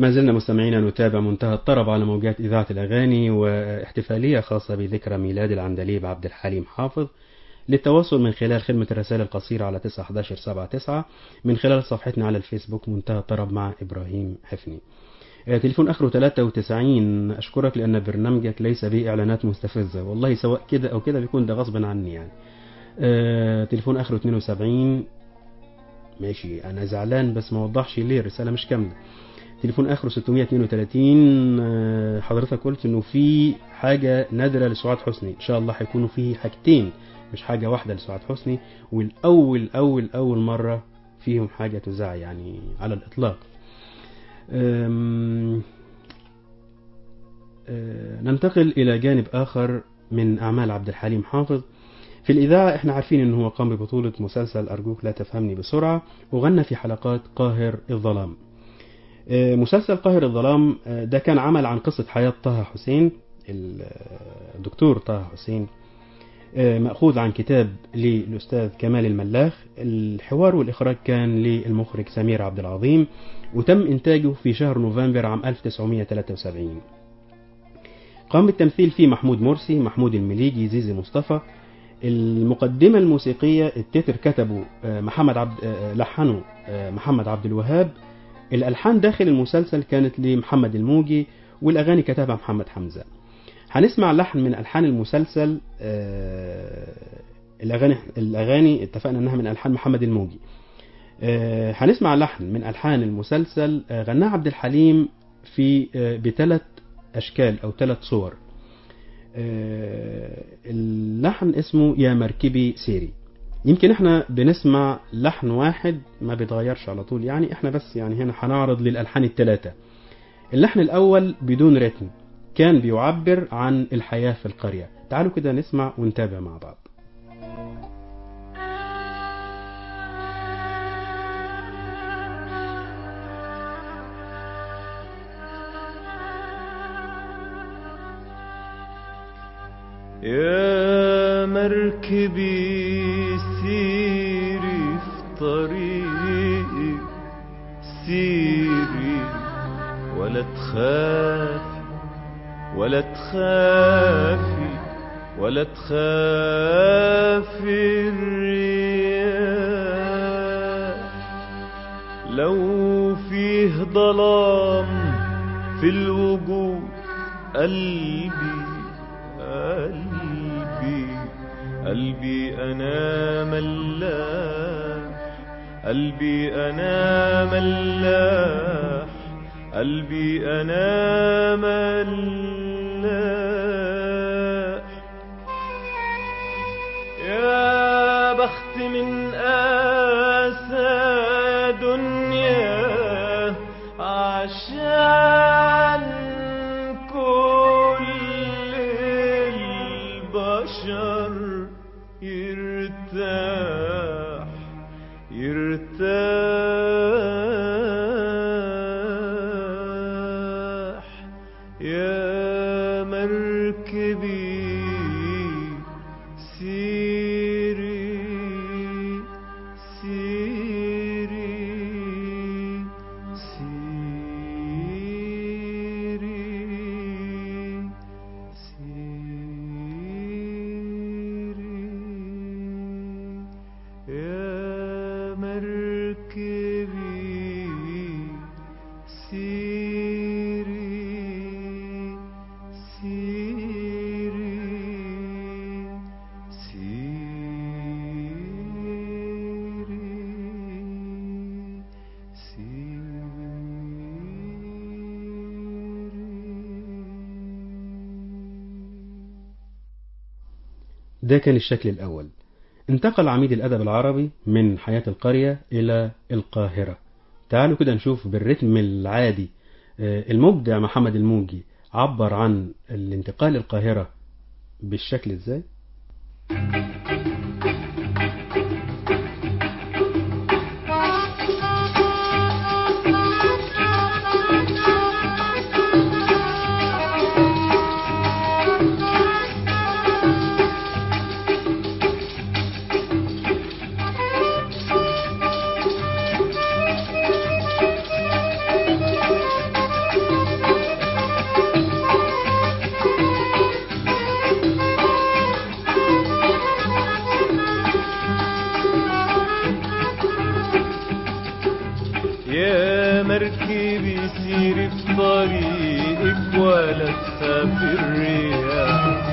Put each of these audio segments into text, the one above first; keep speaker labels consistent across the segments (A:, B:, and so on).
A: ما زلنا مستمعين نتابع منتهى الطرب على موجات إذاعة الأغاني واحتفالية خاصة بذكرى ميلاد العندليب عبد الحليم حافظ للتواصل من خلال خدمة الرسائل القصيرة على 91179 من خلال صفحتنا على الفيسبوك منتهى الطرب مع إبراهيم حفني آه، تليفون آخره 93 أشكرك لأن برنامجك ليس به إعلانات مستفزة والله سواء كده أو كده بيكون ده غصبا عني يعني آه، تليفون آخره 72 ماشي أنا زعلان بس ما وضحش ليه الرسالة مش كاملة تليفون اخره 632 آه، حضرتك قلت انه في حاجه نادره لسعاد حسني ان شاء الله هيكونوا فيه حاجتين مش حاجه واحده لسعاد حسني والاول اول اول مره فيهم حاجه تذاع يعني على الاطلاق أم، آه، ننتقل الى جانب اخر من اعمال عبد الحليم حافظ في الإذاعة احنا عارفين ان هو قام ببطولة مسلسل أرجوك لا تفهمني بسرعة وغنى في حلقات قاهر الظلام آه، مسلسل قاهر الظلام آه، ده كان عمل عن قصة حياة طه حسين ال- آه، الدكتور طه حسين آه، مأخوذ عن كتاب للأستاذ كمال الملاخ الحوار والإخراج كان للمخرج سمير عبد العظيم وتم إنتاجه في شهر نوفمبر عام 1973 قام بالتمثيل فيه محمود مرسي محمود المليجي زيزي مصطفى المقدمة الموسيقية التتر كتبه آه، محمد عبد آه، لحنه آه، محمد عبد الوهاب الألحان داخل المسلسل كانت لمحمد الموجي والأغاني كتبها محمد حمزة هنسمع لحن من ألحان المسلسل آه، الأغاني الأغاني اتفقنا إنها من ألحان محمد الموجي آه، هنسمع لحن من ألحان المسلسل آه، غناه عبد الحليم في آه، بثلاث أشكال أو ثلاث صور آه، اللحن اسمه يا مركبي سيري يمكن احنا بنسمع لحن واحد ما بيتغيرش على طول يعني احنا بس يعني هنا هنعرض للألحان الثلاثة اللحن الأول بدون رتم كان بيعبر عن الحياة في القرية تعالوا كده نسمع ونتابع مع بعض
B: يا مركبي سيري في طريقي سيري ولا تخافي ولا تخافي ولا تخافي الرياح لو فيه ظلام في الوجود قلبي قلبي قلبي أنا ملاح قلبي أنا ملاح قلبي أنا ملاح يا بخت من آسى دنيا عشان كل البشر يرتاح يرتاح يا مركبي سيري سيري سيري سيري يا مركبي سيري سيري سيري سيري
A: ده كان الشكل الأول انتقل عميد الأدب العربي من حياة القرية إلى القاهرة تعالوا كده نشوف بالرتم العادي آه، المبدع محمد الموجي عبر عن الانتقال القاهرة بالشكل ازاي
C: Thank you.
B: يا مركبي سيري في طريقك ولا تخافي الرياح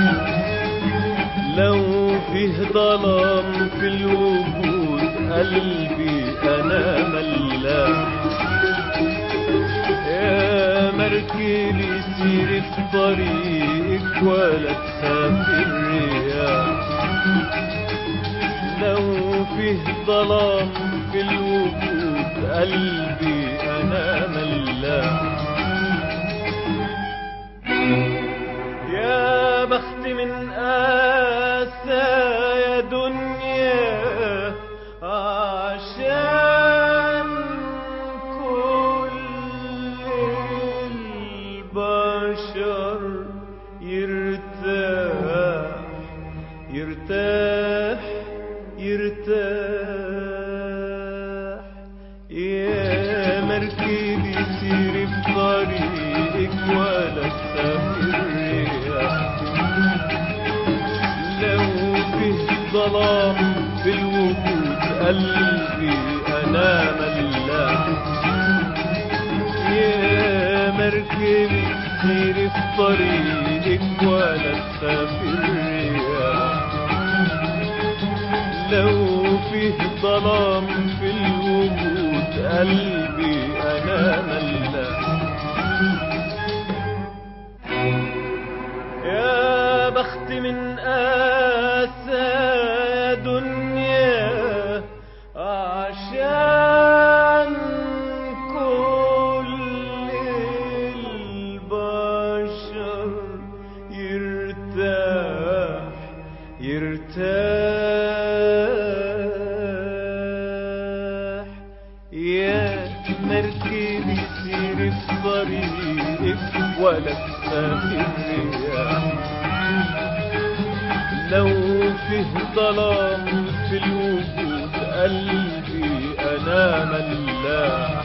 B: لو فيه ظلام في الوجود قلبي انا ملاح يا مركبي سيري في طريقك ولا تخافي الرياح لو فيه ظلام في الوجود قلبي انا ملاح يا بخت من آسى يا دنيا عشان كل البشر يرتاح يرتاح يرتاح يا مركبي سيري في طريقك ولا تخافي الرياح لو فيه ظلام في الوجود قلبي انا ملاح يا مركبي سيري في طريقك ولا تخافي الرياح لو فيه ظلام في الوجود قلبي انا ملاح يا بخت من آسى يا دنيا عشان كل البشر يرتاح يرتاح يا مركبي سيري في طريقك ولا تخافي الرياح لو فيه ظلام في الوجود قلبي انا ملاح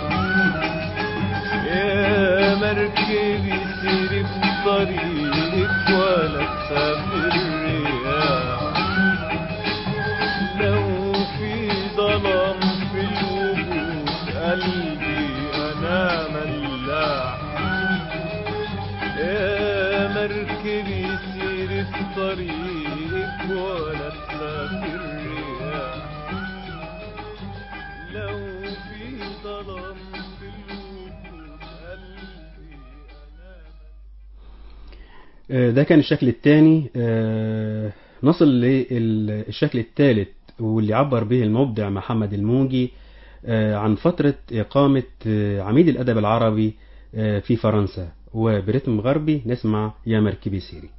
B: يا مركبي سيري في طريقك ولا تخافي الرياح لو في ظلام في الوجود قلبي انا ملاح يا مركبي سيري في طريقك ولا تخافي الرياح لو في ظلام في الوجود قلبي انا
A: آه، ده كان الشكل الثاني نصل للشكل الثالث واللي عبر به المبدع محمد الموجي آه، عن فترة إقامة آه، عميد الأدب العربي آه، في فرنسا وبرتم غربي نسمع يا مركبي سيري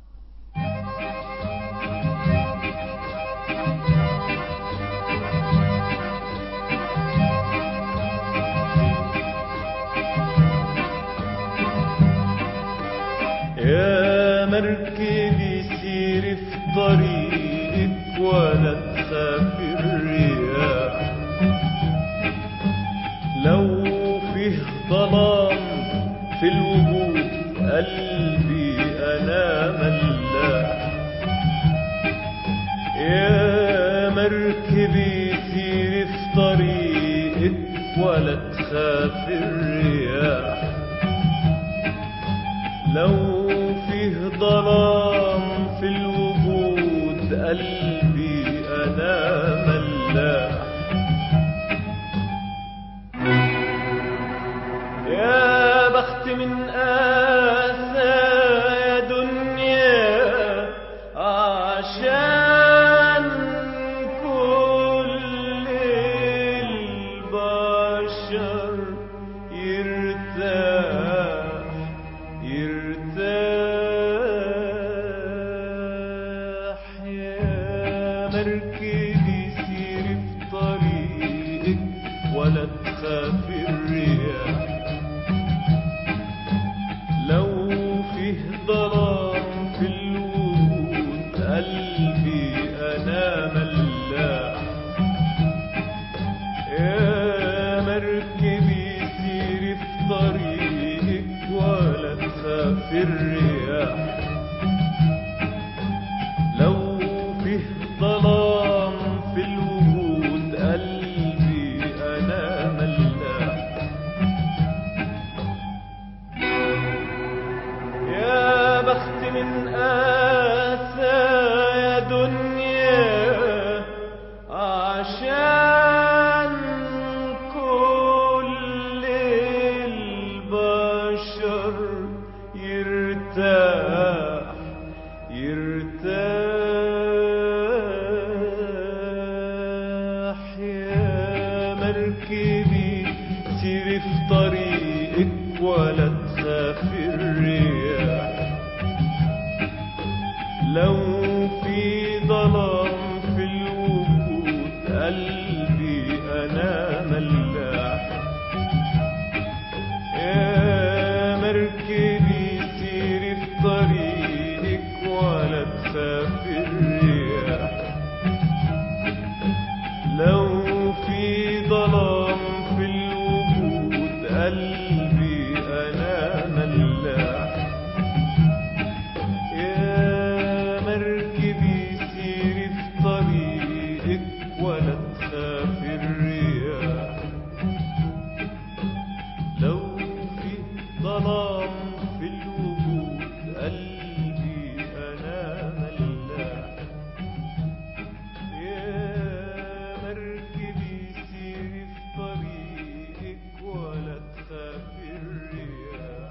B: يا مركبي سيري في طريقك ولا تخافي الرياح لو فيه ظلام في الوجود قلبي انا ملاح يا مركبي سيري في طريقك ولا تخافي الرياح لو فيه ظلام في الوجود قلبي انا ملاح يا بخت من آسى يا دنيا عشان كل البشر يرتاح يرتاح يا مركبي سيري في طريقك ولا تخافي الرياح لو فيه ظلام في الوجود قلبي انا ملاح يا مركبي سيري في طريقك ولا تخافي الرياح لو فيه ظلام في الوجود قلبي انا ملاح في طريقك ولا تخاف الرياح لو في ظلام في الوجود قلبي انا ملاح يا مركبي سيري في طريقك ولا تخاف الرياح لو في ظلام في الوجود قلبي انا ملاح يا مركبي سيري في طريقك ولا تخاف الرياح لو في ظلام في الوجود قلبي انا ملاح يا مركبي سيري في طريقك ولا تخاف الرياح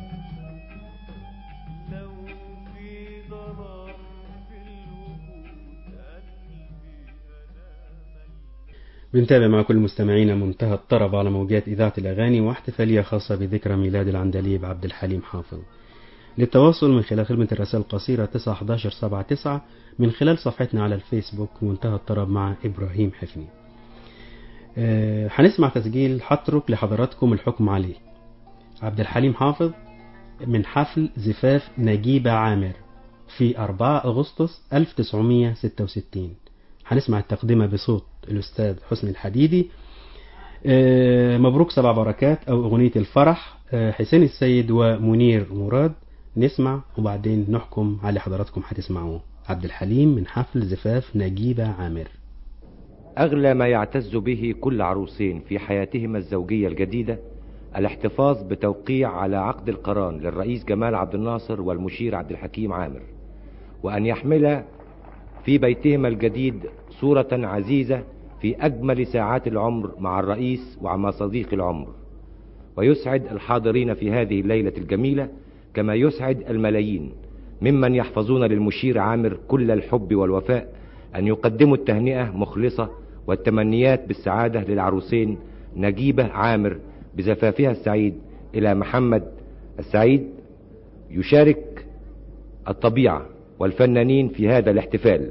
B: لو في ظلام في الوجود قلبي أنا ملاح
A: بنتابع مع كل مستمعينا منتهى الطرب على موجات إذاعة الأغاني واحتفالية خاصة بذكرى ميلاد العندليب عبد الحليم حافظ للتواصل من خلال خدمة الرسائل القصيرة 91179 من خلال صفحتنا على الفيسبوك منتهى الطرب مع إبراهيم حفني أه هنسمع تسجيل هترك لحضراتكم الحكم عليه عبد الحليم حافظ من حفل زفاف نجيبة عامر في 4 أغسطس 1966 هنسمع التقدمة بصوت الأستاذ حسن الحديدي آه، مبروك سبع بركات أو أغنية الفرح آه، حسين السيد ومنير مراد نسمع وبعدين نحكم على اللي حضراتكم هتسمعوه عبد الحليم من حفل زفاف نجيبة عامر
C: أغلى ما يعتز به كل عروسين في حياتهما الزوجية الجديدة الاحتفاظ بتوقيع على عقد القران للرئيس جمال عبد الناصر والمشير عبد الحكيم عامر وأن يحمل في بيتهما الجديد صورة عزيزة في أجمل ساعات العمر مع الرئيس ومع صديق العمر ويسعد الحاضرين في هذه الليلة الجميلة كما يسعد الملايين ممن يحفظون للمشير عامر كل الحب والوفاء أن يقدموا التهنئة مخلصة والتمنيات بالسعادة للعروسين نجيبة عامر بزفافها السعيد إلى محمد السعيد يشارك الطبيعة والفنانين في هذا الاحتفال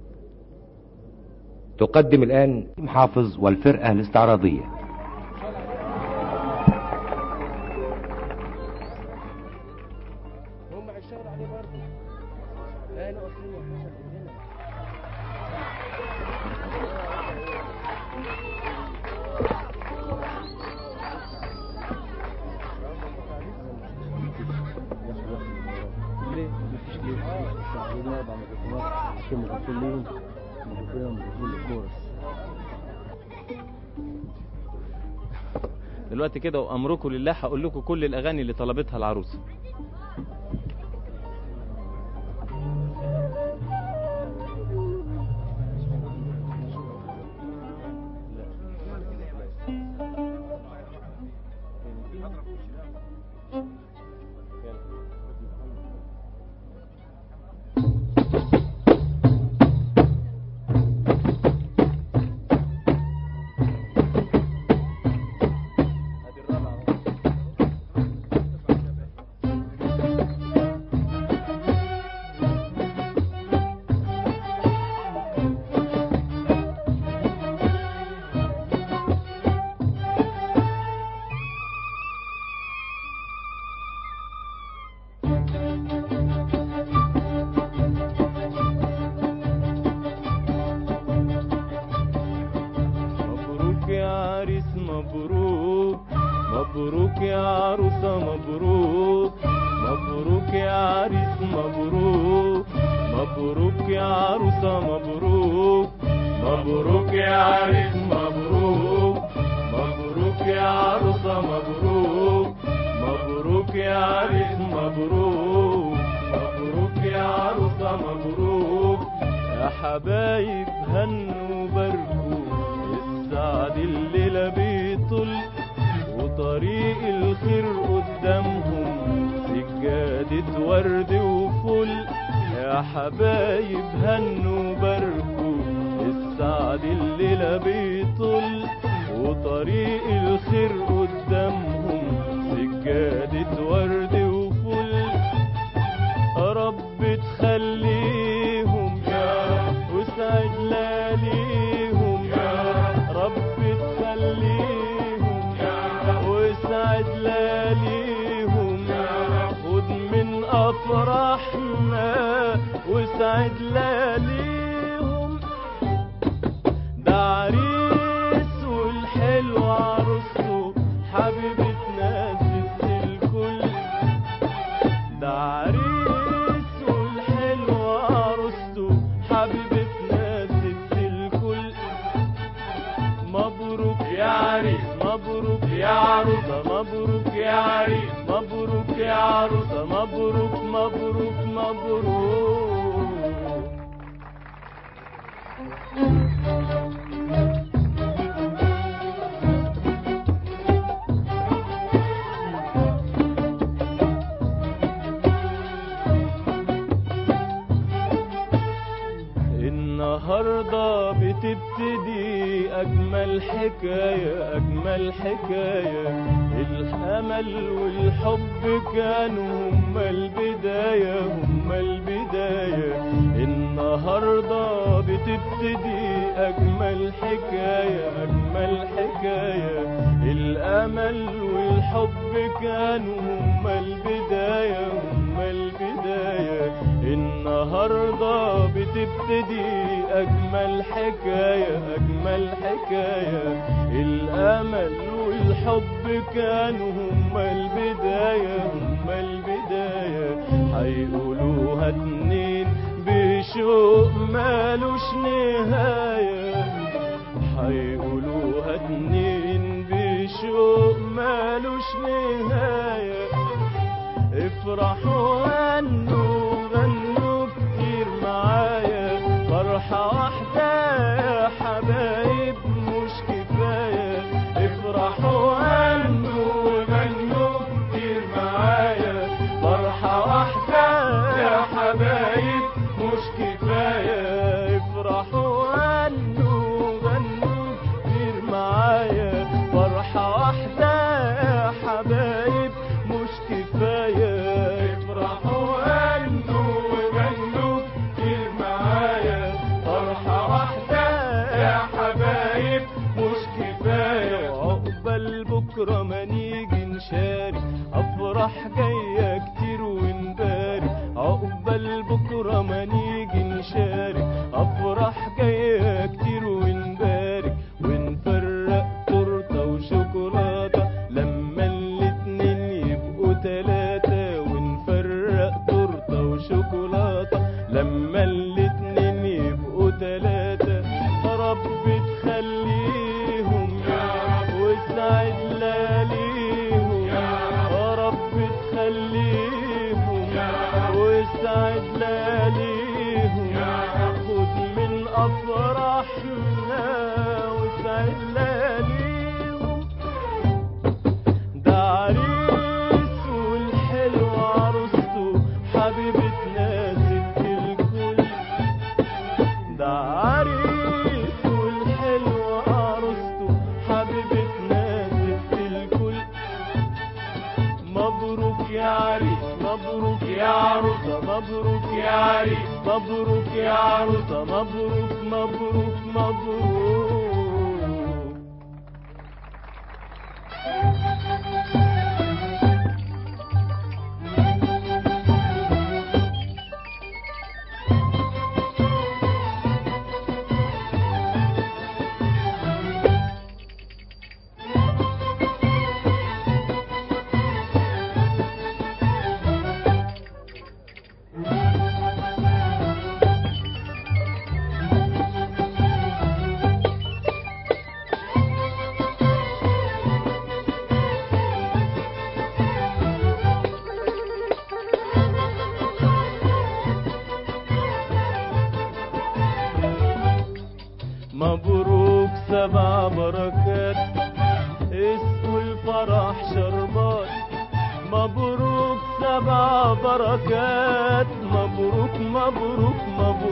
C: تقدم الآن حافظ والفرقة الاستعراضية
D: هم هيشتغلوا عليه برضه انا اصلي هنا ليه؟ مفيش ليه؟ عشان نقعد على الميكروفونات عشان الميكروفون ليهم الميكروفون الميكروفون للكورس
E: دلوقتي كده وامركم لله هقول لكم كل الاغاني اللي طلبتها العروسه مبروك يا عريس مبروك مبروك يا عروسة مبروك مبروك يا عريس مبروك مبروك يا عروسة مبروك مبروك يا عريس مبروك مبروك يا عروسة مبروك مبروك يا عريس مبروك مبروك يا عروسة مبروك يا حبايب هنوا باركوا السعد الليلة بيطل وطريق الخير قدامهم سجادة ورد وفل يا حبايب هنوا باركوا السعد الليلة بيطل
B: وطريق الخير قدامهم سجادة ورد وفل رب تخليهم يا رب وسعد لياليهم يا رب تخليهم يا رب وسعد لياليهم يا رب خد من افراحنا وسعد لياليهم ده عريس والحلو عروسته حبيبتنا ست الكل ده عريس والحلو عروسته حبيبتنا ست الكل مبروك يا عريس مبروك يا عروسة مبروك يا عريس مبروك يا عروسة مبروك مبروك مبروك النهاردة بتبتدي أجمل حكاية أجمل حكاية الأمل والحب كانوا هما البداية هما البداية النهاردة بتبتدي أجمل حكاية أجمل حكاية الأمل والحب كانوا هما البداية هما البداية النهاردة بتبتدي أجمل حكاية أجمل حكاية الأمل والحب كانوا هما البداية هما البداية هيقولوها اتنين بشوق مالوش نهاية هيقولوها اتنين بشوق مالوش نهاية افرحوا غنوا غنوا كتير معايا فرحة واحدة يا حبايب مش كفاية افرحوا غنوا غنوا كتير معايا فرحة واحدة يا حبايب مش كفاية افرحوا غنوا غنوا كتير معايا فرحة واحدة يا حبايب مش كفاية افرحوا غنوا غنوا كتير معايا فرحة واحدة يا حبايب مش كفاية عقبال بكرة ما نيجي نشارك أفراح جاية كتير ونبارك عقبال بكرة ما نيجي نشارك أفراح جاية كتير ونبارك ونفرق تورتة وشوكولاتة لما الاتنين يبقوا تلاتة ونفرق تورتة وشوكولاتة لما الاتنين يبقوا تلاتة رب تخليهم يا رب وسعد لياليهم يا رب تخليهم يا رب وسعد لياليهم يا خد من افراحنا وسعد لياليهم ده عريس والحلو عروسته حبيبتنا ست الكل ده عريس والحلو عروسته حبيبتنا ست الكل مبروك يا عريس مبروك يا عروسة مبروك يا عريس مبروك يا عروسة مبروك مبروك مبروك مبروك سبع بركات اسمه الفرح شربات مبروك سبع بركات مبروك مبروك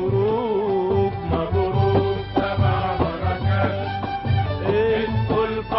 B: مبروك مبروك سبع بركات اسمه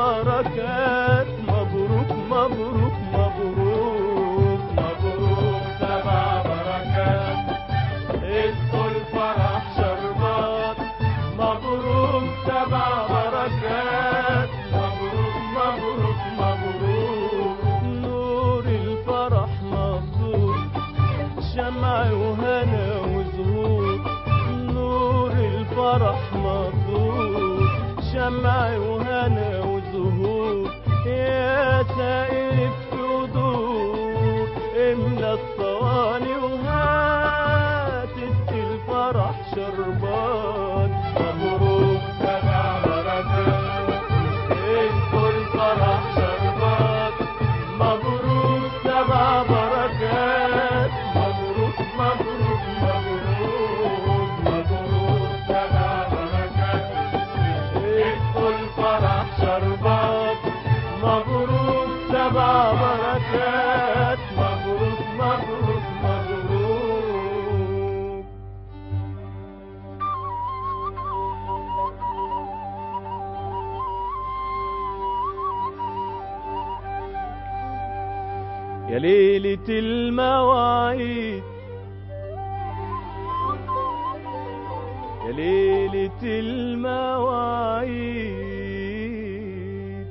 B: بركات مبروك مبروك مبروك مبروك سبع بركات ادخل فرح شربات مبروك سبع بركات مبروك مبروك مبروك نور الفرح مبروك شمع وهنا وزهور نور الفرح مبروك شمع وهنا وزهور يا سائل في ودور املى الصواني وهات الفرح شربات مبروك سبع بركات ادخل فرح شربات مبروك سبع بركات مبروك مبروك مبروك مبروك سبع بركات ادخل فرح شربات مبروك سبع بركات مبروك مبروك مبروك يا ليلة المواعيد يا ليلة المواعيد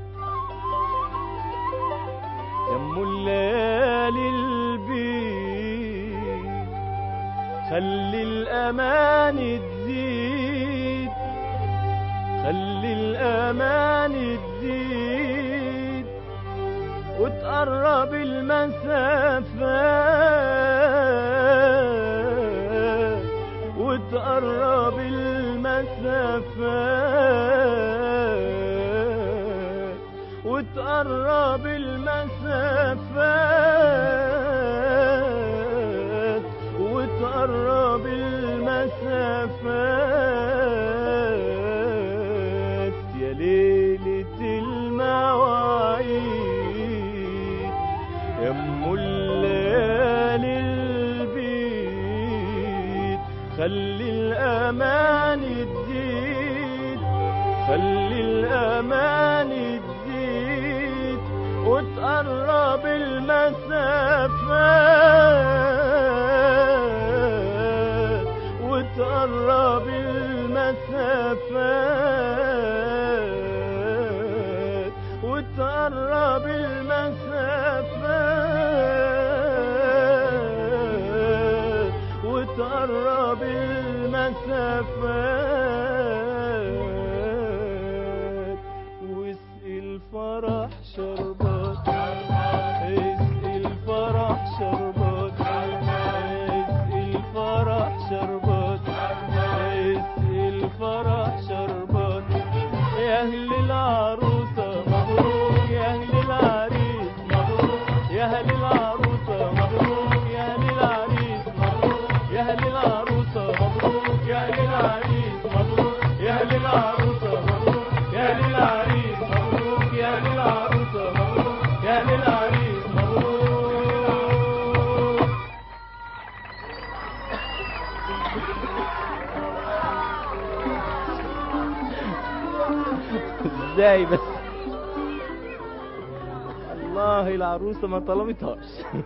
B: يا ام الليالي البيت خلي الأمان تزيد خلي الأمان تزيد وتقرب المسافات وتقرب المسافات وتقرب المسافات وتقرب المسافات يا ليلة المواعيد يا ام الليالي البيت خلي الامان تزيد خلي الامان تزيد وتقرب المسافات وتقرب المسافات وتقرب المسافات وتقرب المسافات واسقي الفرح شربات اسقي الفرح شربات اسقي الفرح شربات اسقي الفرح شربات يا اهل العروسه مبروك يا اهل العريس مبروك يا اهل العروسه مبروك يا اهل العريس مبروك يا اهل العروسه مبروك يا اهل العريس مبروك يا اهل العروسه مبروك يا اهل العريس مبروك يا اهل العروسه مبروك يا اهل العريس مبروك ازاي بس الله العروسه ما طلبتهاش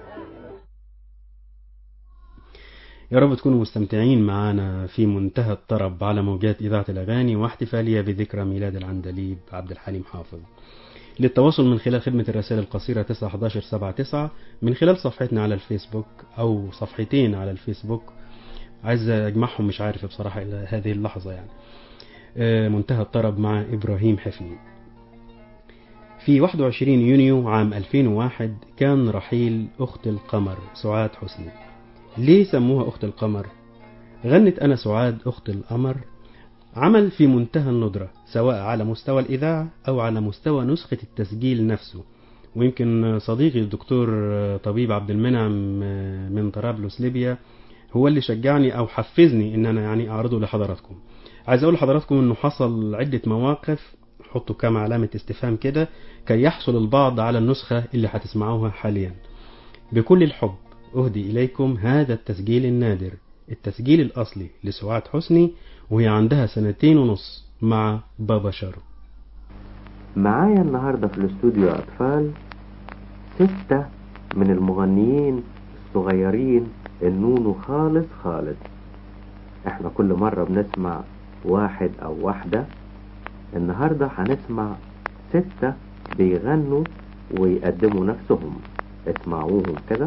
A: يا رب تكونوا مستمتعين معنا في منتهى الطرب على موجات إذاعة الأغاني واحتفالية بذكرى ميلاد العندليب عبد الحليم حافظ للتواصل من خلال خدمة الرسائل القصيرة 91179 من خلال صفحتنا على الفيسبوك أو صفحتين على الفيسبوك عايز أجمعهم مش عارف بصراحة إلى هذه اللحظة يعني آه، منتهى الطرب مع إبراهيم حفني في 21 يونيو عام 2001 كان رحيل أخت القمر سعاد حسني ليه سموها أخت القمر؟ غنت أنا سعاد أخت القمر عمل في منتهى الندرة سواء على مستوى الإذاعة أو على مستوى نسخة التسجيل نفسه ويمكن صديقي الدكتور طبيب عبد المنعم من طرابلس ليبيا هو اللي شجعني أو حفزني إن أنا يعني أعرضه لحضراتكم عايز أقول لحضراتكم إنه حصل عدة مواقف حطوا كام علامة استفهام كده كي يحصل البعض على النسخة اللي هتسمعوها حاليا بكل الحب أهدي إليكم هذا التسجيل النادر التسجيل الأصلي لسعاد حسني وهي عندها سنتين ونص مع بابا شارو
C: معايا النهاردة في الاستوديو يا أطفال ستة من المغنيين الصغيرين النونو خالص خالص احنا كل مرة بنسمع واحد أو واحدة النهاردة هنسمع ستة بيغنوا ويقدموا نفسهم اسمعوهم كده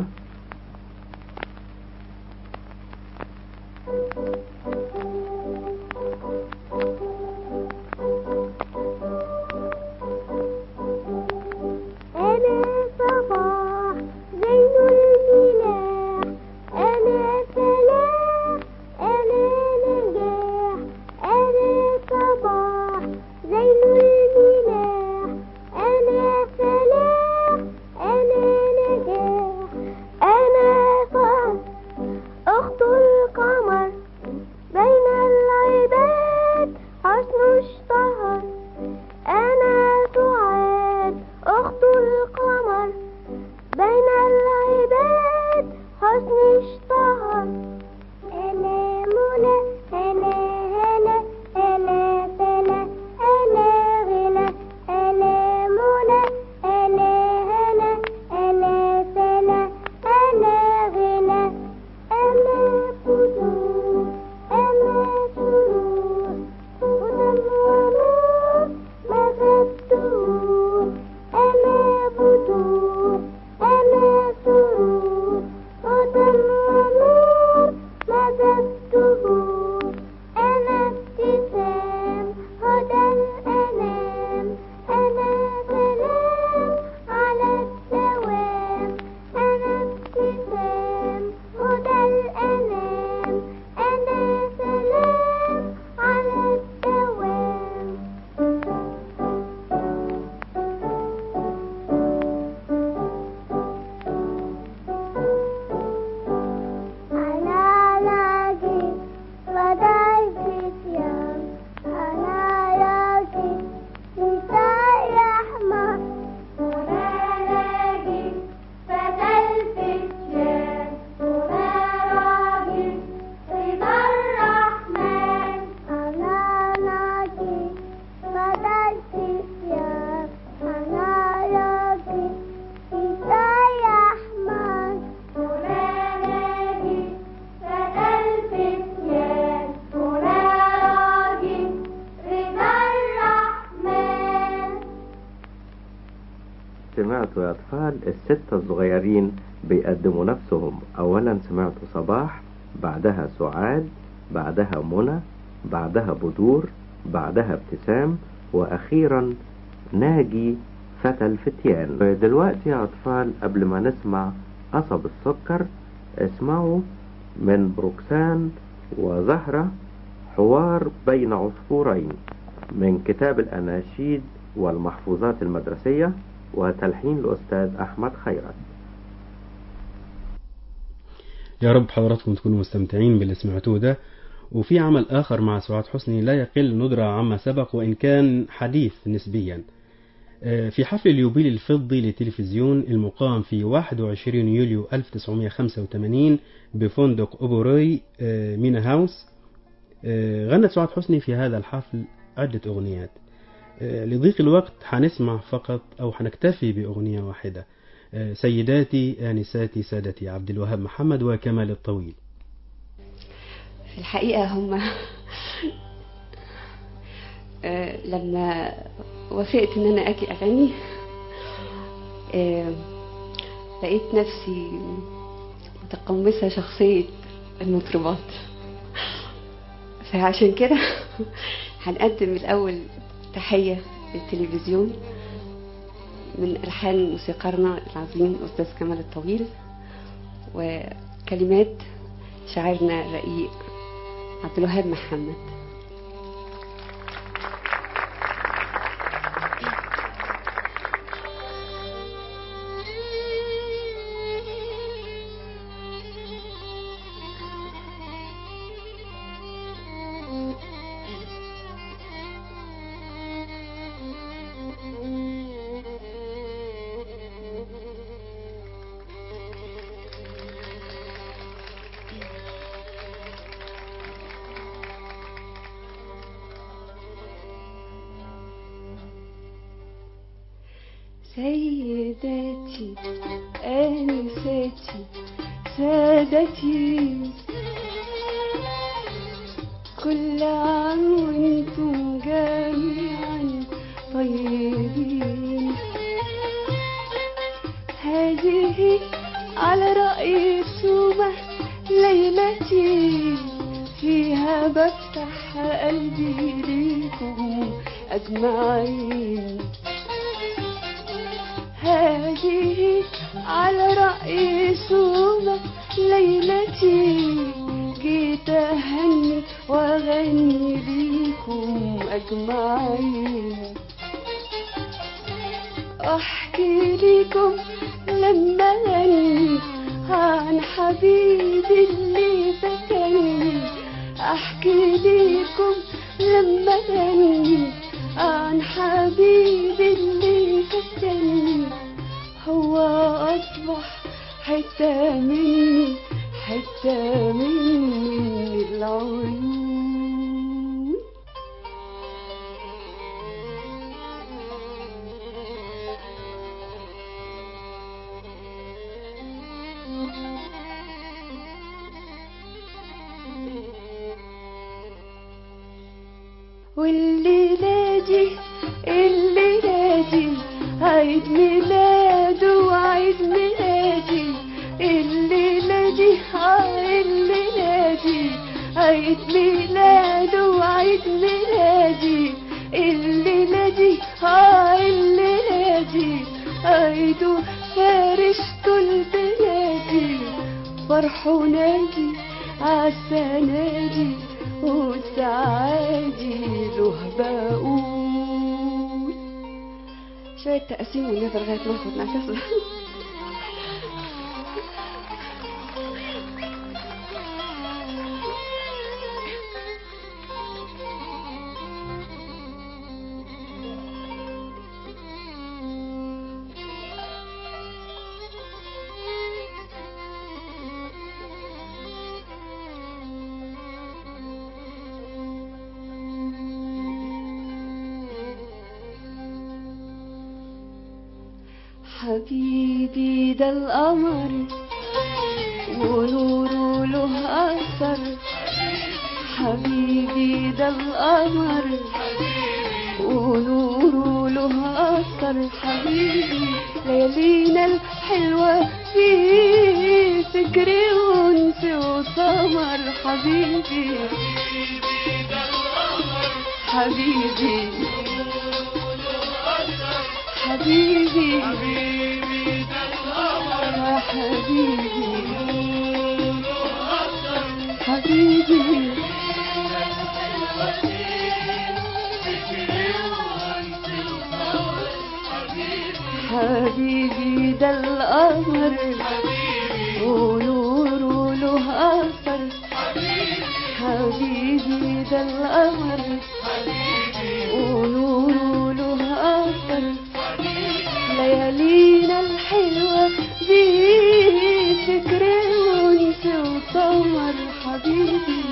F: أنا صباح زين الملاح أنا سلام أنا نجاح أنا صباح زين الملاح أنا سلام أنا نجاح أنا فهد أخت القمر بين العباد حسن اشتهر أنا سعاد أخت القمر بين العباد حسن اشتهر أنا منى أنا هنا أنا سلا أنا غنى أنا منى أنا هنا أنا سلا أنا غنى أنا فتور أنا سرور هدى ونور مفتور أنا فتور أنا سرور هدى ونور مفتور أنا ابتسام هدى الأنام أنا سلام على الدوام أنا ابتسام هدى الأنام أنا سلام على الدوام أنا لاقي غداي فتيان أنا لاقي نساء أحمر أنا لاقي فتى الفتيان أنا راقي رضا الرحمن أنا لاقي فتى الفتيان أنا لاقي نساء أحمر أنا لاقي فتى الفتيان أنا راقي رضا الرحمن
C: سمعتوا يا أطفال الستة الصغيرين بيقدموا نفسهم أولا سمعتوا صباح بعدها سعاد بعدها منى بعدها بدور بعدها ابتسام وأخيرا ناجي فتى الفتيان دلوقتي يا أطفال قبل ما نسمع قصب السكر اسمعوا من بروكسان وزهرة حوار بين عصفورين من كتاب الأناشيد والمحفوظات المدرسية وتلحين الأستاذ أحمد خيرت
A: يا رب حضراتكم تكونوا مستمتعين باللي سمعتوه ده وفي عمل آخر مع سعاد حسني لا يقل ندرة عما سبق وإن كان حديث نسبيا آه، في حفل اليوبيل الفضي للتلفزيون المقام في 21 يوليو 1985 بفندق أوبوروي آه، مينا هاوس آه، غنت سعاد حسني في هذا الحفل عدة أغنيات آه، لضيق الوقت هنسمع فقط أو هنكتفي بأغنية واحدة آه، سيداتي آنساتي سادتي عبد الوهاب محمد وكمال الطويل
G: في الحقيقة هم آه، لما وافقت ان انا اجي اغني آه، لقيت نفسي متقمصة شخصية المطربات فعشان كده هنقدم الأول تحية للتلفزيون من ألحان موسيقارنا العظيم الأستاذ كمال الطويل وكلمات شاعرنا الرقيق عبد الوهاب محمد سيداتي آنساتي سادتي كل عام وانتم جميعا طيبين هذه على رأي سومة ليلتي فيها بفتح قلبي ليكم أجمعين هذه على رأي سومة ليلتي جيت أهني وأغني ليكم أجمعين أحكي لكم لما أغني عن حبيبي اللي فكرني أحكي لكم لما أغني عن حبيبي اللي فكرني هو أصبح حتة مني حتة مني العيون والليلة دي الليلة دي عيد ميلاده وعيد ميلادي الليلة دي آه الليلة دي عيد ميلاده وعيد ميلادي الليلة دي آه الليلة دي عيد فارس كل بلادي فرح ونادي عالسنة دي وسعادي له بقول شوية تقسيم ونفر لغاية ما ناخد نفسنا حبيبي ده القمر ونوره له أثر حبيبي ده القمر ونوره له أثر حبيبي ليالينا الحلوة في فكري وانس وسمر حبيبي حبيبي حبيبي يا حبيبي حبيبي حبيبي ده القمر ونوره له أثر حبيبي ده القمر ونوره له أثر ليالينا الحلوة دي فكر وانس وسمر حبيبي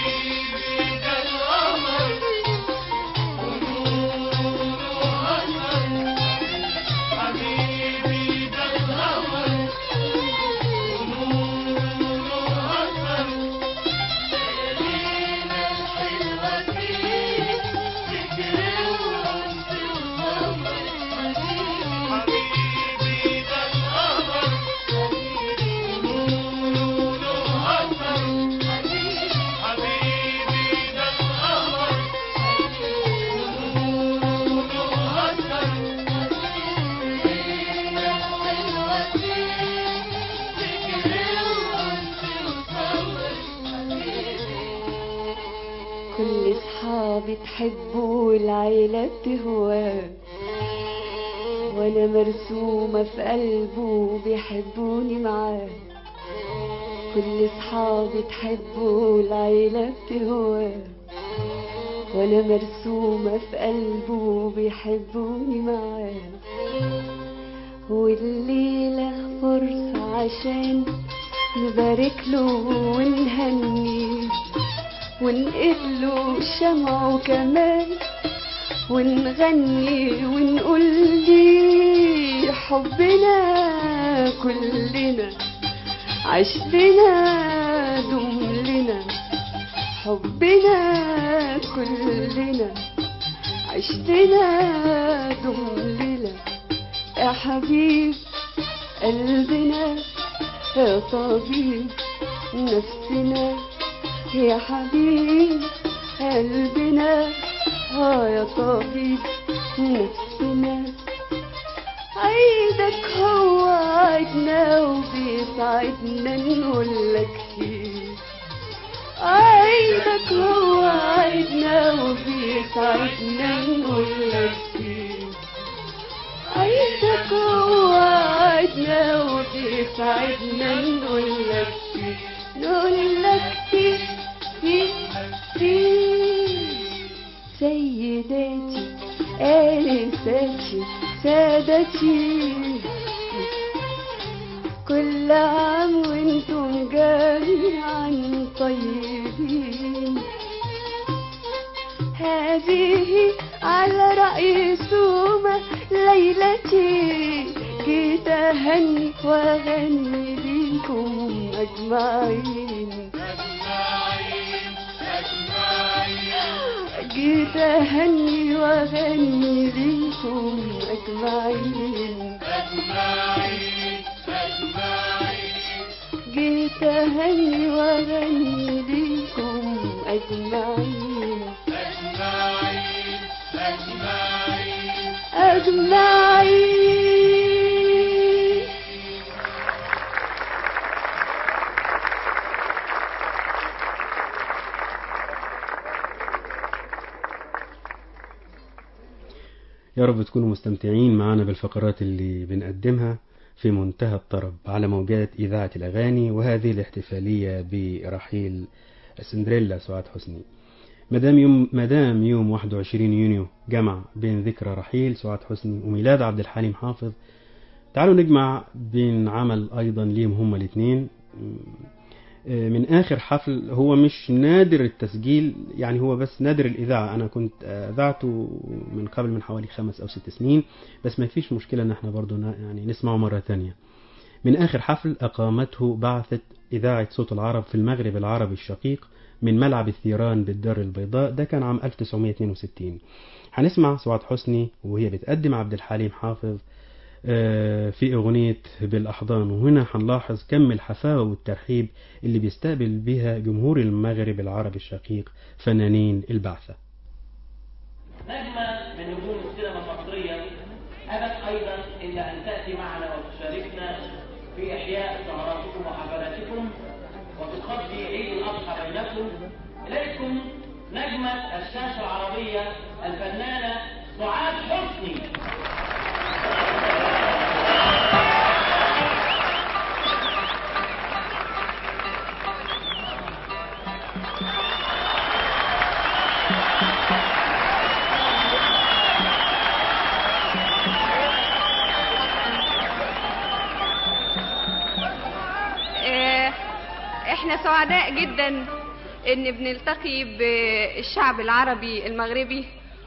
G: كل صحابي تحبه والعيلة بتهواه وانا مرسومة في قلبه بيحبوني معاه كل صحابي تحبه والعيلة بتهواه وانا مرسومة في قلبه بيحبوني معاه والليلة فرصة عشان نبارك له ونهنيه ونقل له شمعه كمان ونغني ونقول لي حبنا كلنا عشتنا دملنا حبنا كلنا عشتنا دملنا يا حبيب قلبنا يا طبيب نفسنا يا حبيب قلبنا اه يا طبيب نفسنا عيدك هو عيدنا وبيسعدنا نقولك فيه عيدك هو عيدنا وبيسعدنا نقولك فيه عيدك هو عيدنا وبيسعدنا نقولك فيه نقولك فيه فيه فيه سيداتي آنساتي سادتي كل عام وانتم جميعا طيبين هذه على رأي سومة ليلتي جيت أهني وأغني ليكم أجمعين جيت أهني وأغني ليكم أجمعين جيت أهني وأغني ليكم أجمعين أجمعين
A: يا رب تكونوا مستمتعين معنا بالفقرات اللي بنقدمها في منتهى الطرب على موجات إذاعة الأغاني وهذه الاحتفالية برحيل سندريلا سعاد حسني مدام يوم مدام يوم 21 يونيو جمع بين ذكرى رحيل سعاد حسني وميلاد عبد الحليم حافظ تعالوا نجمع بين عمل أيضا ليهم هما الاثنين من آخر حفل هو مش نادر التسجيل يعني هو بس نادر الإذاعة أنا كنت أذعته من قبل من حوالي خمس أو ست سنين بس ما فيش مشكلة إن احنا برضو نا- يعني نسمعه مرة تانية من آخر حفل أقامته بعثة إذاعة صوت العرب في المغرب العربي الشقيق من ملعب الثيران بالدار البيضاء ده كان عام 1962 هنسمع سعاد حسني وهي بتقدم عبد الحليم حافظ آه، في أغنية بالأحضان وهنا هنلاحظ كم الحفاوة والترحيب اللي بيستقبل بها جمهور المغرب العربي الشقيق فنانين البعثة
H: نجمة من نجوم السينما المصرية أبت أيضا إلا أن تأتي معنا وتشاركنا في إحياء سهراتكم وحفلاتكم وتقضي عيد الأضحى بينكم إليكم نجمة الشاشة العربية الفنانة سعاد حسني
I: آه، احنا سعداء جدا ان بنلتقي بالشعب العربي المغربي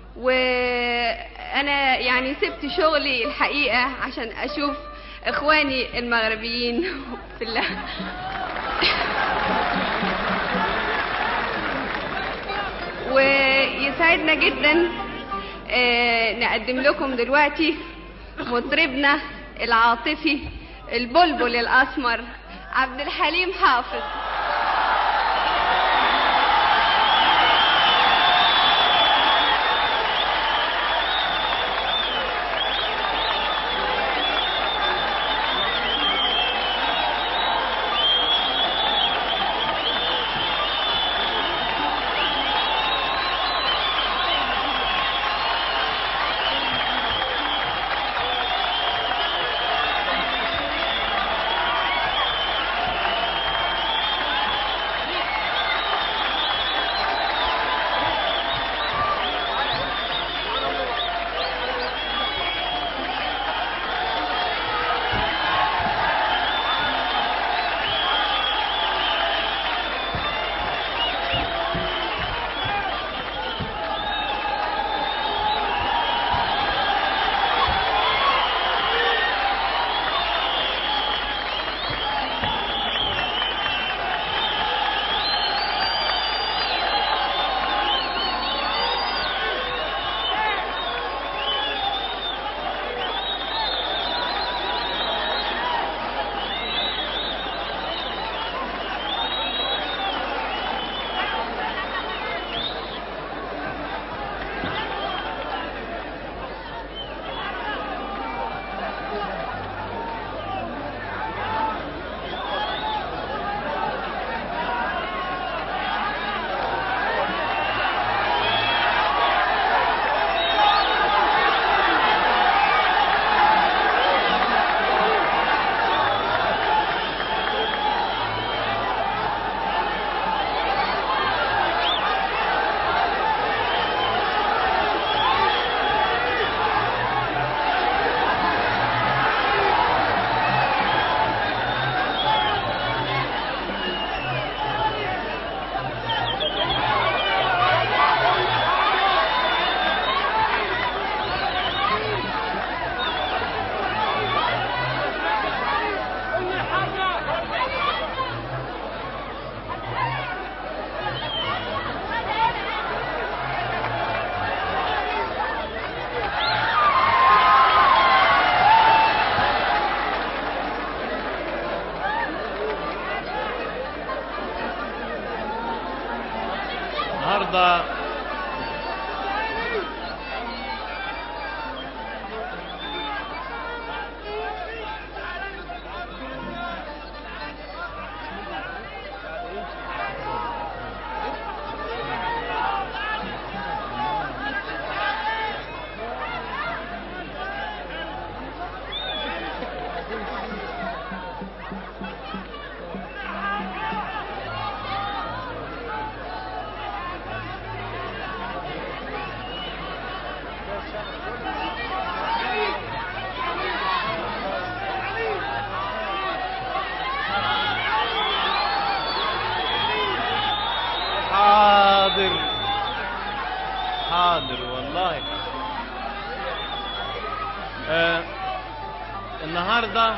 I: وانا يعني سبت شغلي الحقيقة عشان اشوف اخواني المغربيين في الله ويسعدنا جدا آه، نقدم لكم دلوقتي مطربنا العاطفي البلبل الاسمر عبد الحليم حافظ
E: الله حاضر حاضر والله آه النهارده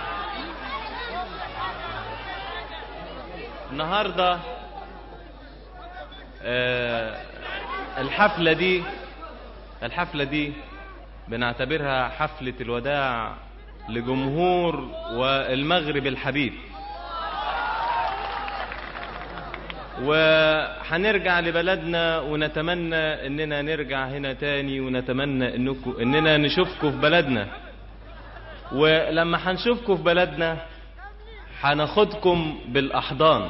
E: النهارده آه الحفلة دي الحفلة دي بنعتبرها حفلة الوداع لجمهور والمغرب الحبيب وهنرجع لبلدنا ونتمنى اننا نرجع هنا تاني ونتمنى انكم اننا نشوفكم في بلدنا ولما هنشوفكم في بلدنا هناخدكم بالاحضان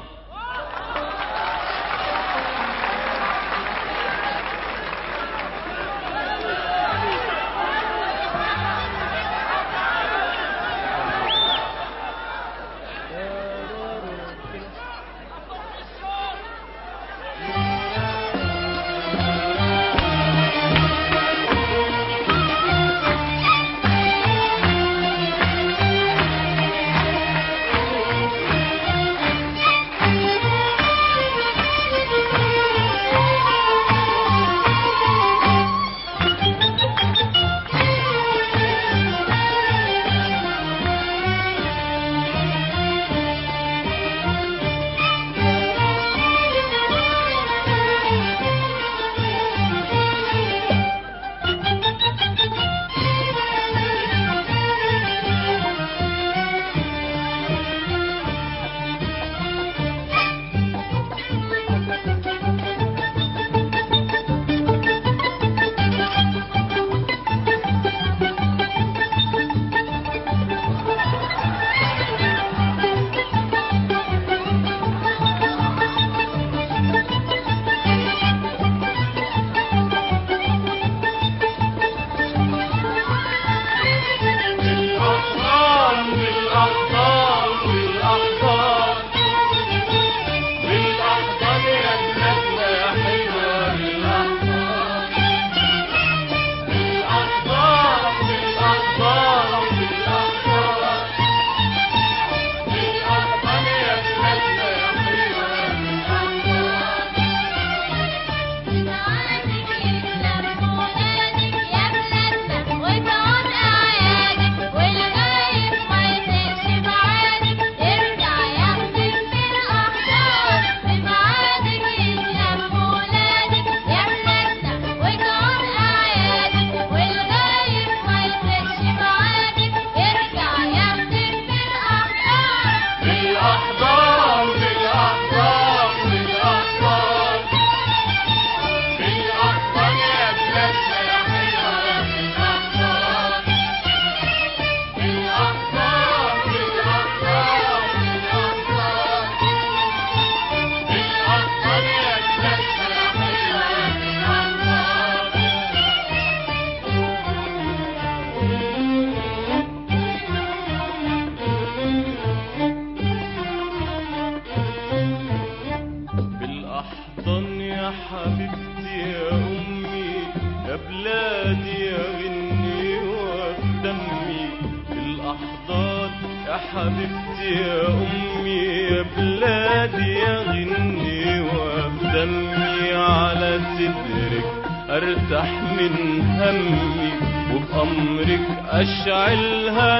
B: بالأحضان بالأحضان بالأحضان بالأحضان يا بلادنا يا حلوة بالأحضان بالأحضان بالأحضان بالأحضان بالأحضان يا بلادنا يا حلوة بالأحضان بالأحضان بالأحضان بالأحضان بالأحضان يا بلادنا يا حلوة بالأحضان بالأحضان بالأحضان بالأحضان بالأحضان يا بلادنا يا حلوة بالأحضان
E: بالأحضان يا حبيبتي يا أمي يا بلادي يا غني ودمي بالأحضان يا حبيبتي يا أمي يا بلادي يا غني ودمي على صدرك أرتاح من همي وبأمرك أشعلها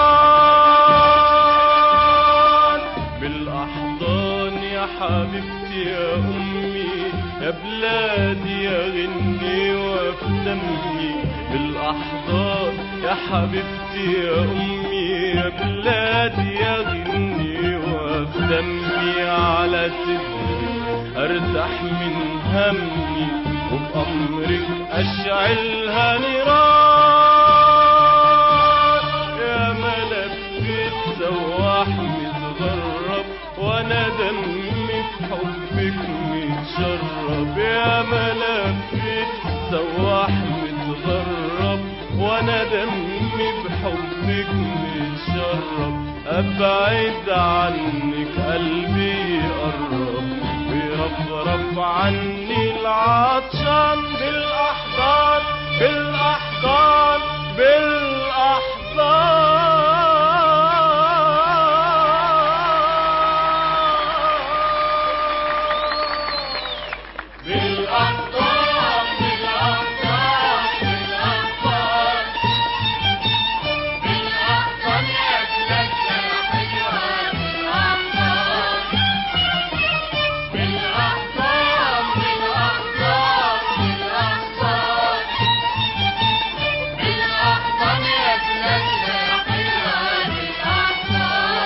E: نيران بالأحضان يا حبيبتي يا أمي يا بلادي يا غني وفي دمي بالأحضان يا حبيبتي يا أمي يا بلادي يا غني وفي دمي على صدري
B: ارتاح من همي وبأمرك اشعلها نيران يا ملفت سواح متغرب وانا دمي بحبك متشرب يا ملفت سواح متغرب وانا دمي بحبك متشرب ابعد عنك قلبي يقرب ويرفرف عني العطشان بالاحضان بالاحضان بالاحضان بالاحضان بالاحضان بالاحضان يا تلاتة حلوة بالاحضان بالاحضان بالاحضان بالاحضان بالاحضان يا تلاتة حلوة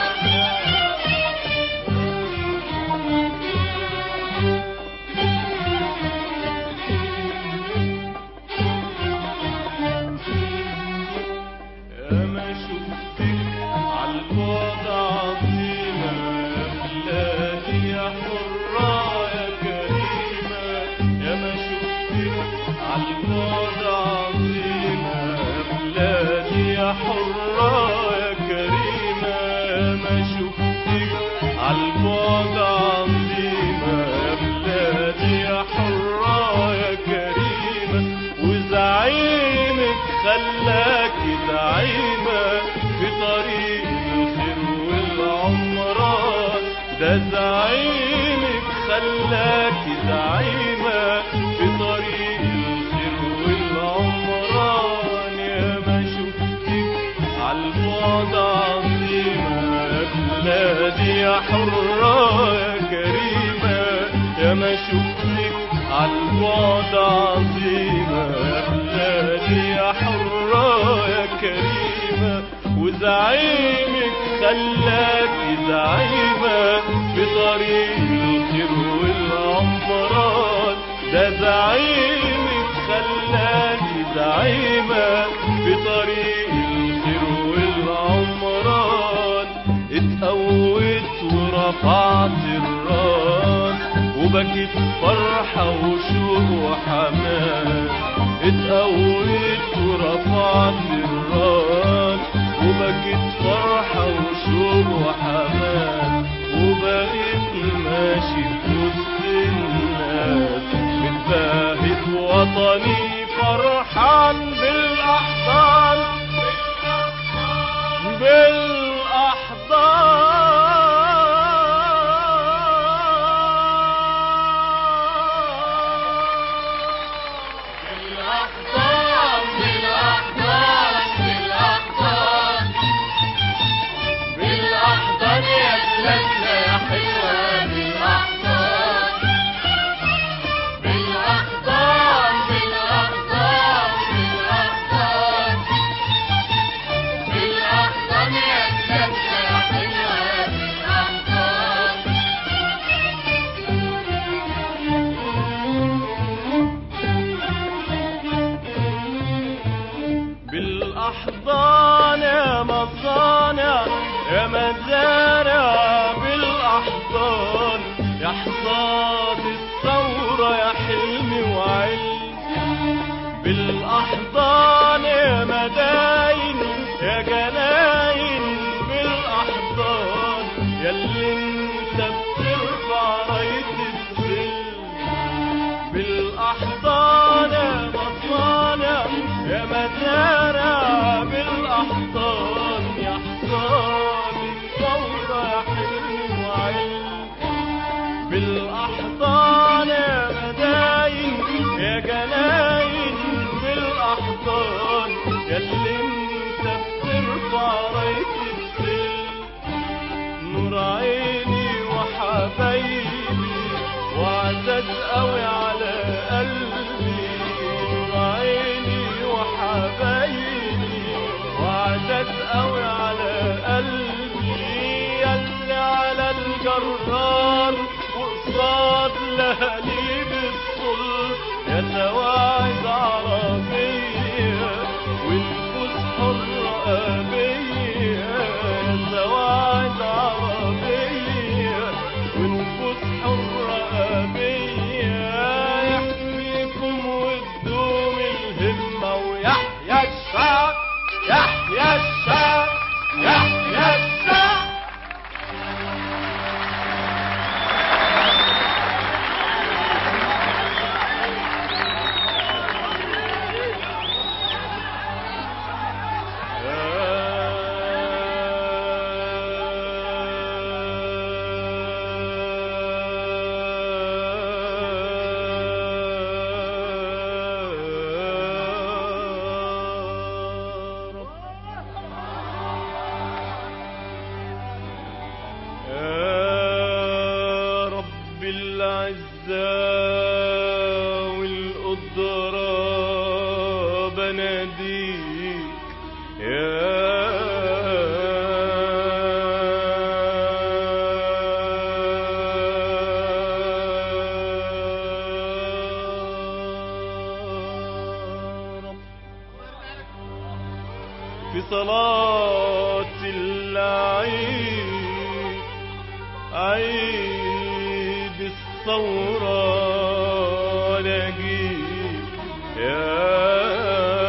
B: يا ما شفتك عالبعد عظيمة يا بلادي يا حرة يا كريمة يا ما شفتك عالبعد عظيمة يا بلادي يا حرة يا كريمة يا ما شفتك عالبعد عظيمة يا بلادي يا حرة يا كريمة وزعيمك خلاك زعيمة في طريق الخير والعمران ده زعيمك خلاك زعيمة في طريق الخير والعمران يا ما شفتك عالبعد عظيمة يا بلادي يا حرة يا كريمة يا ما شفتك عالبعد عظيمة يا بلادي يا حرة يا كريمة وزعيمك خلاك زعيمة في طريق الخير والعمران ده زعيمك خلاك زعيمة في طريق الخير والعمران اتقويت ورفعت الراس وبكيت فرحة وشوق وحماس اتقويت ورفعت الراس وبكيت فرحة وشوق وحماس وبقيت ماشي في وسط الناس متباهت وطني فرحان بالأحضان بالأحضان بالأحضان بالأحضان بالأحضان يا بلادنا يا حلوة بالأحضان بالأحضان بالأحضان بالأحضان بالأحضان يا بلادنا يا حلوة بالأحضان بالأحضان يا مصانع يا مزارع بالأحضان يا حصاد الثورة يا حلمي وعلم بالأحضان يا مداين يا جناين بالأحضان ياللي انت بترفع راية السلم بالأحضان يا مصانع يا مزارع بالأحضان يا حصان الثورة يا حلم وعلم بالأحضان يا مداين يا جناين بالأحضان ياللي انت بترفع راية السلم نور عيني وحبايبي وعزت قوي على قلبي نور عيني وحبايبي وعزت قوي على قلبي ياللي على الجرار وقصاد لهاليب الصلب يا سواعد عربية ونفوس حرة أبية يا سواعد عربية ونفوس حرة أبية يحميكم وتدوم الهمة ويحيى الشعب يحيى الشعب يحيى الشعب يا رب العزة والقدرة بناديك يا رب في صلاة العيد عيد الثورة نجيب يا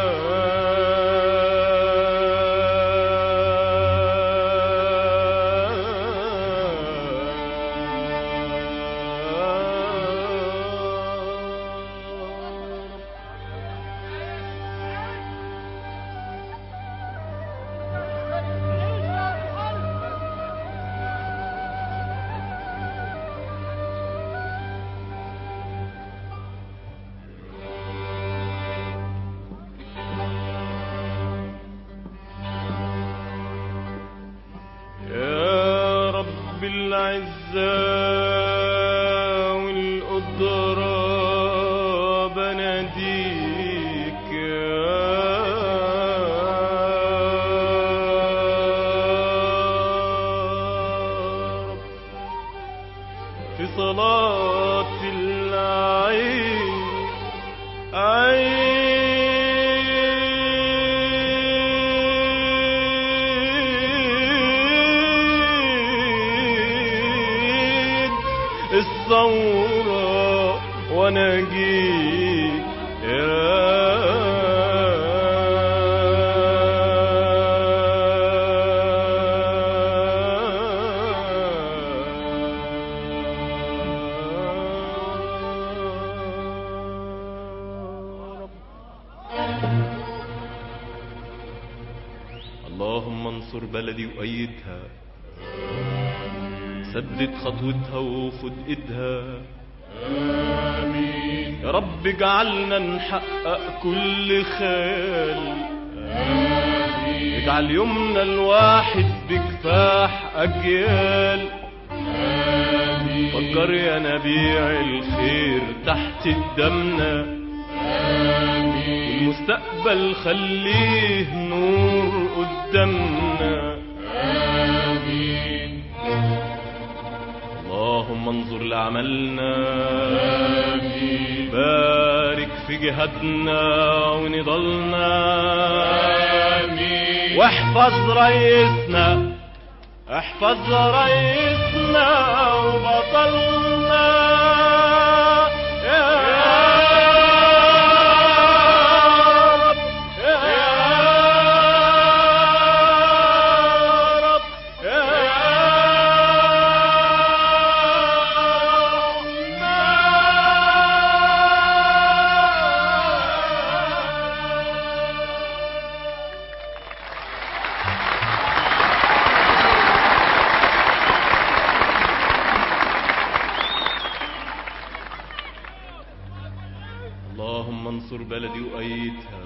B: يا رب العزة والقدرة بناديك يا رب في صلاة العين عيد الثورة ونجيك يا رب اللهم انصر بلدي وأيدها سدد خطوتها وخد ايدها آمين يا رب اجعلنا نحقق كل خيال آمين اجعل يومنا الواحد بكفاح أجيال آمين فكر يا نبيع الخير تحت قدامنا آمين والمستقبل خليه نور قدامنا آمين اللهم انظر لعملنا آمين بارك في جهادنا ونضالنا آمين واحفظ رئيسنا احفظ رئيسنا وبطلنا يا رب يا رب يا اللهم انصر بلدي وأيدها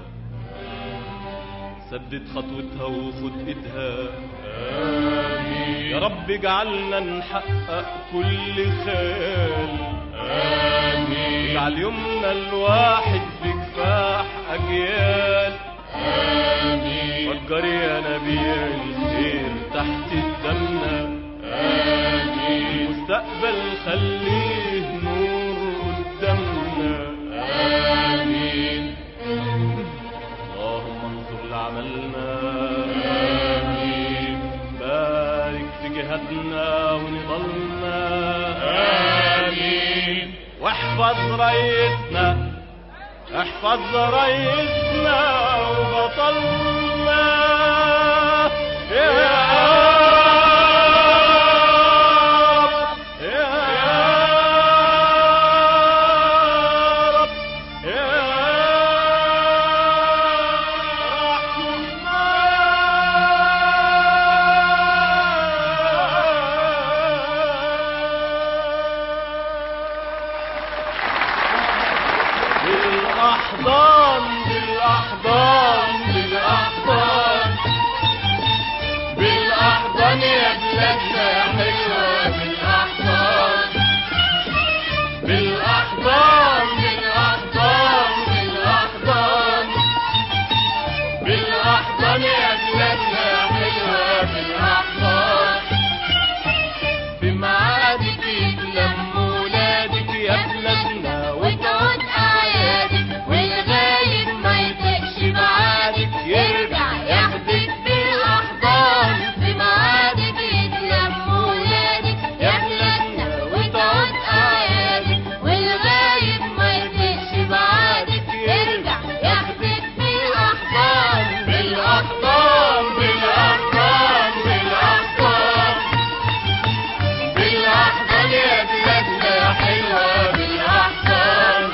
B: سدد خطوتها وخد ايدها آمين يا رب اجعلنا نحقق كل خيال آمين اجعل يومنا الواحد بكفاح أجيال آمين فكر يا نبيع الخير تحت قدامنا آمين المستقبل خليه نور خدنا ونضلنا آمين واحفظ ريتنا احفظ ريتنا وبطلنا يا رب يا رب يا بالأحضان بالأحضان بالأحضان بالأحضان يا بلادنا يا حلوة بالأحضان بالأحضان بالأحضان بالأحضان بالأحضان يا بلادنا يا حلوة بالأحضان بمعادك يتلموا ولادك يا بلادنا
F: وتعود أعيادك والغايب ما يطيقش بعادك يرجع ياخدك بالأحضان في ميعادك يتلموا ولادك يا بلادنا وتعود أعيادك والغايب ما يطيقش بعادك يرجع ياخدك بالأحضان
B: بالأحضان بالأحضان بالأحضان بالأحضان يا بلادنا يا حلوة بالأحضان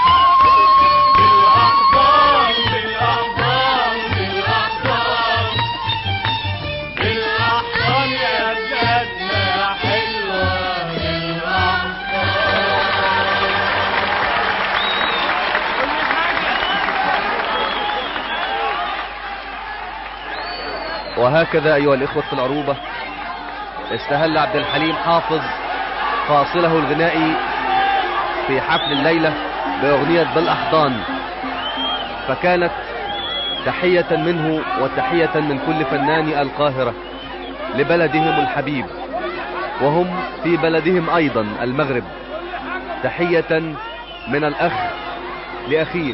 B: بالأحضان بالأحضان بالأحضان بالأحضان يا بلادنا يا حلوة بالأحضان
J: وهكذا أيها الإخوة في العروبة استهل عبد الحليم حافظ فاصله الغنائي في حفل الليلة بأغنية بالأحضان فكانت تحية منه وتحية من كل فنان القاهرة لبلدهم الحبيب وهم في بلدهم أيضا المغرب تحية من الأخ لأخيه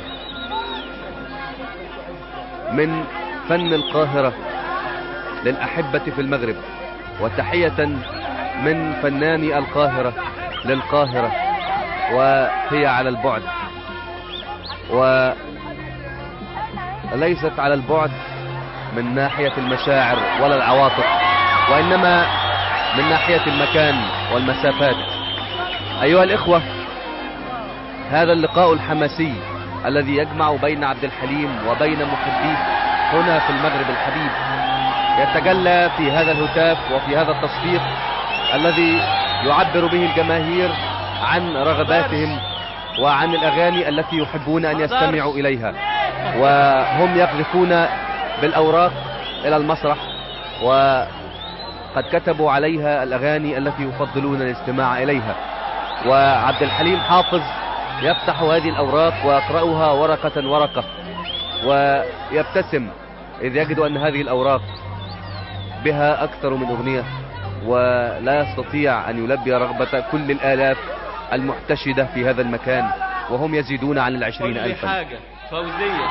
J: من فن القاهرة للأحبة في المغرب وتحية من فناني القاهرة للقاهرة وهي على البعد وليست على البعد من ناحية المشاعر ولا العواطف وإنما من ناحية المكان والمسافات أيها الإخوة هذا اللقاء الحماسي الذي يجمع بين عبد الحليم وبين محبيه هنا في المغرب الحبيب يتجلى في هذا الهتاف وفي هذا التصفيق الذي يعبر به الجماهير عن رغباتهم وعن الأغاني التي يحبون أن يستمعوا إليها وهم يقذفون بالأوراق إلى المسرح وقد كتبوا عليها الأغاني التي يفضلون الاستماع إليها وعبد الحليم حافظ يفتح هذه الأوراق ويقرأها ورقة ورقة ويبتسم إذ يجد أن هذه الأوراق بها أكثر من أغنية ولا يستطيع أن يلبي رغبة كل الآلاف المحتشدة في هذا المكان وهم يزيدون عن العشرين
E: قول لي
J: ألفا
E: حاجة فوزية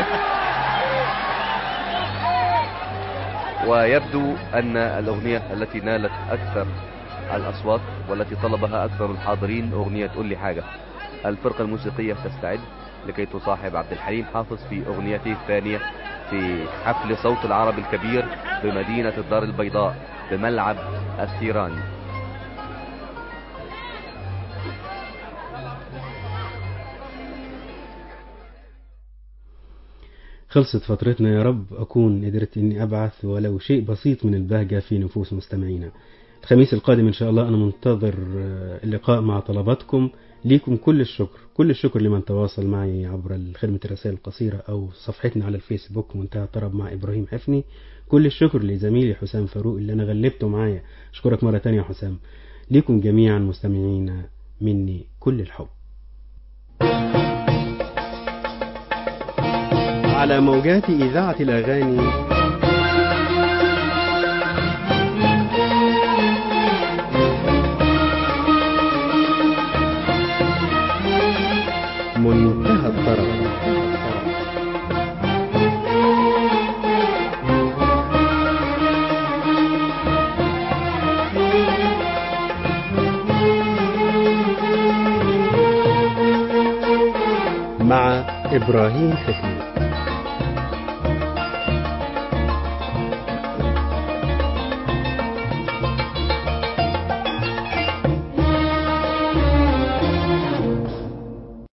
J: ويبدو أن الأغنية التي نالت أكثر الأصوات والتي طلبها أكثر الحاضرين أغنية قول لي حاجة الفرقة الموسيقية تستعد لكي تصاحب عبد الحليم حافظ في أغنيته الثانية في حفل صوت العرب الكبير بمدينة الدار البيضاء بملعب الثيران
A: خلصت فترتنا يا رب أكون قدرت إني أبعث ولو شيء بسيط من البهجة في نفوس مستمعينا الخميس القادم إن شاء الله أنا منتظر آه، اللقاء مع طلباتكم ليكم كل الشكر كل الشكر لمن تواصل معي عبر خدمة الرسائل القصيرة أو صفحتنا على الفيسبوك منتهى الطرب مع إبراهيم حفني كل الشكر لزميلي حسام فاروق اللي أنا غلبته معايا أشكرك مرة تانية يا حسام ليكم جميعا مستمعين مني كل الحب على موجات إذاعة الأغاني منتهى الطرب إبراهيم حكمي